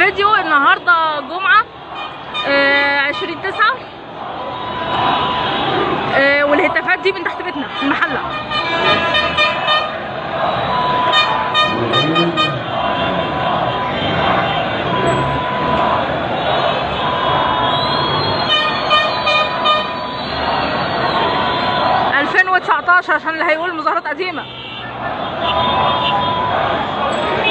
الفيديو النهارده جمعه آه 20 9 آه والهتافات دي من تحت بيتنا في المحله ألفين وتسعتاشر عشان اللي هيقول مظاهرات قديمة